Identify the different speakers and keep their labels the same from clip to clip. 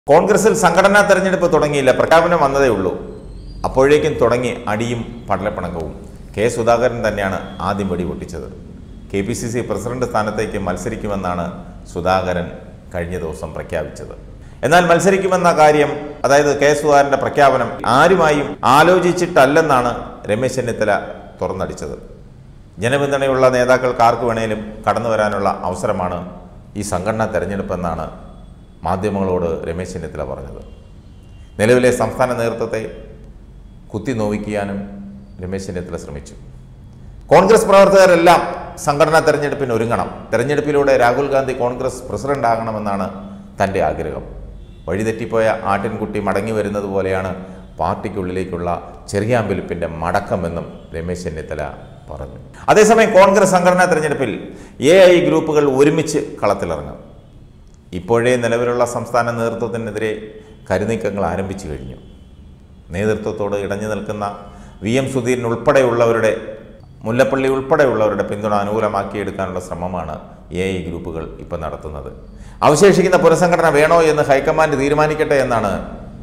Speaker 1: കോൺഗ്രസിൽ സംഘടനാ തെരഞ്ഞെടുപ്പ് തുടങ്ങിയില്ല പ്രഖ്യാപനം വന്നതേ ഉള്ളൂ അപ്പോഴേക്കും തുടങ്ങി അടിയും പടലപ്പിണക്കവും കെ സുധാകരൻ തന്നെയാണ് ആദ്യം വെടിപൊട്ടിച്ചത് K P C C president സ്ഥാനത്തേക്ക് മത്സരിക്കുമെന്നാണ് സുധാകരൻ കഴിഞ്ഞ ദിവസം പ്രഖ്യാപിച്ചത് എന്നാൽ മത്സരിക്കുമെന്ന കാര്യം അതായത് കെ സുധാകരന്റെ പ്രഖ്യാപനം ആരുമായും ആലോചിച്ചിട്ടല്ലെന്നാണ് രമേശ് ചെന്നിത്തല തുറന്നടിച്ചത് ജനപിന്തുണയുള്ള നേതാക്കൾക്ക് ആർക്ക് വേണേലും കടന്നു വരാനുള്ള അവസരമാണ് ഈ സംഘടനാ തെരഞ്ഞെടുപ്പെന്നാണ് മാധ്യമങ്ങളോട് രമേശ് ചെന്നിത്തല പറഞ്ഞത് നിലവിലെ സംസ്ഥാന നേതൃത്വത്തെ കുത്തി നോവിക്കാനും രമേശ് ചെന്നിത്തല ശ്രമിച്ചു കോൺഗ്രസ് പ്രവർത്തകരെല്ലാം സംഘടനാ തെരഞ്ഞെടുപ്പിന് ഒരുങ്ങണം തെരഞ്ഞെടുപ്പിലൂടെ രാഹുൽ ഗാന്ധി കോൺഗ്രസ് പ്രസിഡന്റ് ആകണമെന്നാണ് തൻ്റെ ആഗ്രഹം വഴിതെറ്റിപ്പോയ ആട്ടിൻകുട്ടി മടങ്ങി വരുന്നത് പോലെയാണ് പാർട്ടിക്കുള്ളിലേക്കുള്ള ചെറിയാമ്പലിപ്പിൻ്റെ മടക്കമെന്നും രമേശ് ചെന്നിത്തല പറഞ്ഞു അതേസമയം കോൺഗ്രസ് സംഘടനാ തെരഞ്ഞെടുപ്പിൽ എ ഐ ഗ്രൂപ്പുകൾ ഒരുമിച്ച് കളത്തിലിറങ്ങും ഇപ്പോഴേ നിലവിലുള്ള സംസ്ഥാന നേതൃത്വത്തിനെതിരെ കരുനീക്കങ്ങൾ ആരംഭിച്ചു കഴിഞ്ഞു നേതൃത്വത്തോട് ഇടഞ്ഞു നിൽക്കുന്ന വി എം സുധീരൻ ഉൾപ്പെടെയുള്ളവരുടെ മുല്ലപ്പള്ളി ഉൾപ്പെടെയുള്ളവരുടെ പിന്തുണ അനുകൂലമാക്കിയെടുക്കാനുള്ള ശ്രമമാണ് എ ഐ ഗ്രൂപ്പുകൾ ഇപ്പം നടത്തുന്നത് അവശേഷിക്കുന്ന പുനഃസംഘടന വേണോ എന്ന് ഹൈക്കമാൻഡ് തീരുമാനിക്കട്ടെ എന്നാണ്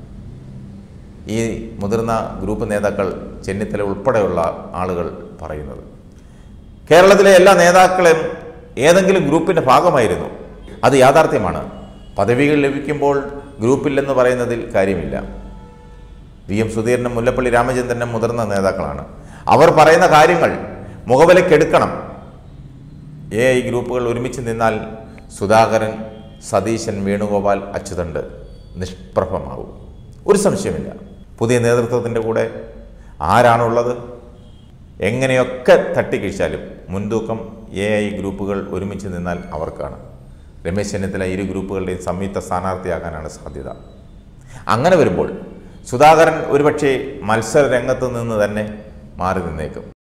Speaker 1: ഈ മുതിർന്ന ഗ്രൂപ്പ് നേതാക്കൾ ചെന്നിത്തല ഉൾപ്പെടെയുള്ള ആളുകൾ പറയുന്നത് കേരളത്തിലെ എല്ലാ നേതാക്കളും ഏതെങ്കിലും ഗ്രൂപ്പിൻ്റെ ഭാഗമായിരുന്നു അത് യാഥാർത്ഥ്യമാണ് പദവികൾ ലഭിക്കുമ്പോൾ ഗ്രൂപ്പില്ലെന്ന് പറയുന്നതിൽ കാര്യമില്ല വി എം സുധീരനും മുല്ലപ്പള്ളി രാമചന്ദ്രനും മുതിർന്ന നേതാക്കളാണ് അവർ പറയുന്ന കാര്യങ്ങൾ മുഖവിലക്കെടുക്കണം എ ഐ ഗ്രൂപ്പുകൾ ഒരുമിച്ച് നിന്നാൽ സുധാകരൻ സതീശൻ വേണുഗോപാൽ അച്യുതണ്ട് നിഷ്പ്രഭമാവും ഒരു സംശയമില്ല പുതിയ നേതൃത്വത്തിൻ്റെ കൂടെ ആരാണുള്ളത് എങ്ങനെയൊക്കെ തട്ടിക്കിഴിച്ചാലും മുൻതൂക്കം എ ഐ ഗ്രൂപ്പുകൾ ഒരുമിച്ച് നിന്നാൽ അവർക്കാണ് രമേശ് ചെന്നിത്തല ഇരു ഗ്രൂപ്പുകളുടെയും സംയുക്ത സ്ഥാനാർത്ഥിയാകാനാണ് സാധ്യത അങ്ങനെ വരുമ്പോൾ സുധാകരൻ ഒരുപക്ഷെ മത്സര രംഗത്ത് നിന്ന് തന്നെ മാറി നിന്നേക്കും